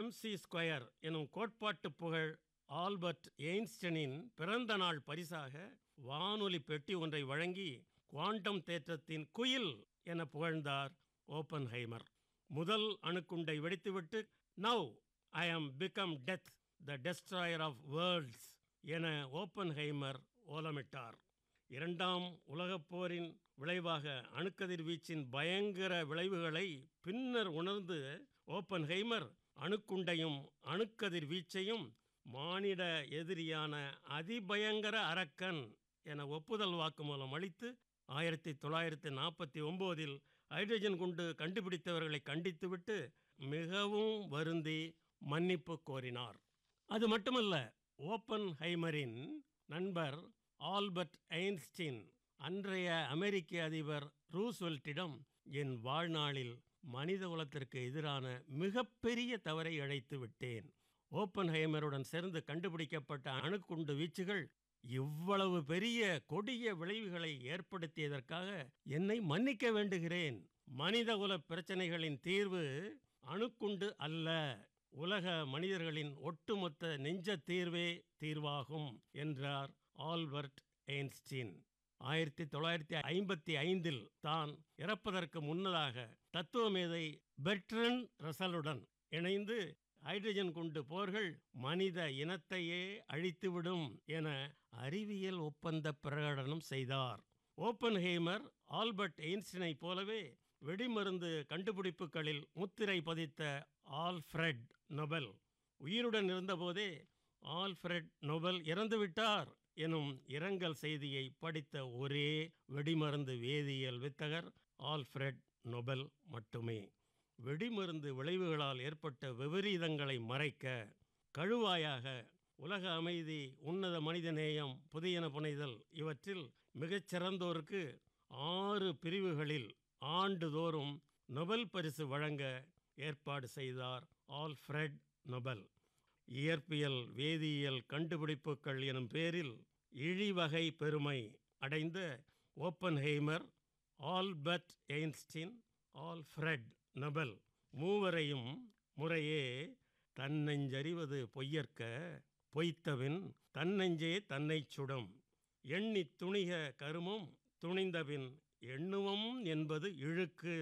MC square எனும் கோட்பாட்டு புகழ் ஆல்பர்ட் எயின்ஸ்டனின் பிறந்த நாள் பரிசாக வானொலி பெட்டி ஒன்றை வழங்கி குவாண்டம் தேற்றத்தின் குயில் என புகழ்ந்தார் ஓப்பன்ஹைமர் முதல் அணுக்குண்டை வெடித்துவிட்டு now I am become death the destroyer of worlds என ஓப்பன்ஹைமர் ஓலமிட்டார் இரண்டாம் உலகப் போரின் விளைவாக அணுக்கதிர்வீச்சின் பயங்கர விளைவுகளை பின்னர் உணர்ந்து ஓப்பன்ஹைமர் அணுக்குண்டையும் அணுக்கதிர்வீச்சையும் மானிட எதிரியான அதிபயங்கர அரக்கன் என ஒப்புதல் வாக்குமூலம் அளித்து ஆயிரத்தி தொள்ளாயிரத்தி நாற்பத்தி ஒம்போதில் ஹைட்ரஜன் குண்டு கண்டுபிடித்தவர்களை கண்டித்துவிட்டு மிகவும் வருந்தி மன்னிப்பு கோரினார் அது மட்டுமல்ல ஓப்பன் ஹைமரின் நண்பர் ஆல்பர்ட் ஐன்ஸ்டீன் அன்றைய அமெரிக்க அதிபர் ரூஸ்வெல்ட்டிடம் என் வாழ்நாளில் மனித குலத்திற்கு எதிரான மிகப்பெரிய தவறை இழைத்து விட்டேன் ஓப்பன் ஹைமருடன் சேர்ந்து கண்டுபிடிக்கப்பட்ட அணுக்குண்டு வீச்சுகள் இவ்வளவு பெரிய கொடிய விளைவுகளை ஏற்படுத்தியதற்காக என்னை மன்னிக்க வேண்டுகிறேன் மனிதகுல பிரச்சனைகளின் தீர்வு அணுக்குண்டு அல்ல உலக மனிதர்களின் ஒட்டுமொத்த நெஞ்ச தீர்வே தீர்வாகும் என்றார் ஆல்பர்ட் ஐன்ஸ்டீன் ஆயிரத்தி தொள்ளாயிரத்தி ஐம்பத்தி ஐந்தில் தான் இறப்பதற்கு முன்னதாக தத்துவமேதை பெர்ட்ரன் ரசலுடன் இணைந்து ஹைட்ரஜன் குண்டு போர்கள் மனித இனத்தையே அழித்துவிடும் என அறிவியல் ஒப்பந்த பிரகடனம் செய்தார் ஓப்பன்ஹேமர் ஆல்பர்ட் எயின்ஸ்டீனை போலவே வெடிமருந்து கண்டுபிடிப்புகளில் முத்திரை பதித்த ஆல்ஃபிரட் நொபல் உயிருடன் இருந்தபோதே ஆல்ஃபிரட் நொபல் இறந்துவிட்டார் எனும் இரங்கல் செய்தியை படித்த ஒரே வெடிமருந்து வேதியியல் வித்தகர் ஆல்ஃபிரட் நொபல் மட்டுமே வெடிமருந்து விளைவுகளால் ஏற்பட்ட விபரீதங்களை மறைக்க கழுவாயாக உலக அமைதி உன்னத மனிதநேயம் புதியன புனைதல் இவற்றில் மிகச்சிறந்தோருக்கு ஆறு பிரிவுகளில் ஆண்டுதோறும் நொபல் பரிசு வழங்க ஏற்பாடு செய்தார் ஆல்ஃபிரட் நொபல் இயற்பியல் வேதியியல் கண்டுபிடிப்புகள் எனும் பேரில் இழிவகை பெருமை அடைந்த Oppenheimer Albert Einstein Alfred Nobel மூவரையும் முறையே தன்னெஞ்சறிவது பொய்யற்க பொய்த்தபின் தன்னெஞ்சே தன்னைச் சுடும் எண்ணித் துணிக கருமம் துணிந்தபின் எண்ணுவம் என்பது இழுக்கு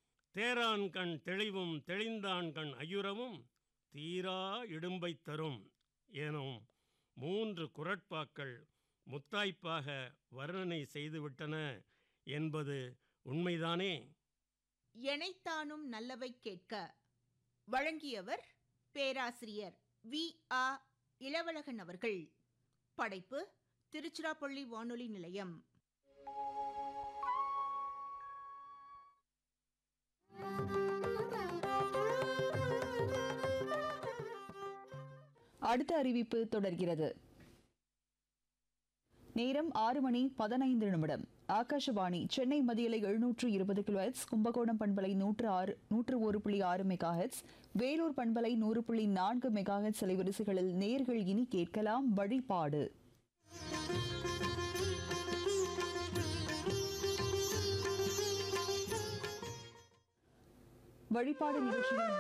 தேரான் கண் தெளிவும் தெளிந்தான் கண் ஐயுறவும் தீரா இடும்பை தரும் எனும் மூன்று குரட்பாக்கள் முத்தாய்ப்பாக வர்ணனை செய்துவிட்டன என்பது உண்மைதானே எனைத்தானும் நல்லவை கேட்க வழங்கியவர் பேராசிரியர் வி ஆ இளவழகன் அவர்கள் படைப்பு திருச்சிராப்பள்ளி வானொலி நிலையம் அடுத்த அறிவிப்பு தொடர்கிறது நேரம் ஆறு மணி பதினைந்து நிமிடம் ஆகாஷவாணி சென்னை மதியலை எழுநூற்று இருபது கிலோஹெட்ஸ் கும்பகோணம் பண்பலை நூற்று ஆறு நூற்று ஒரு புள்ளி ஆறு மெகாஹெட்ஸ் வேலூர் பண்பலை நூறு புள்ளி நான்கு மெகாஹெட்ஸ் அலைவரிசைகளில் நேர்கள் இனி கேட்கலாம் வழிபாடு வழிபாடு நிகழ்ச்சியின்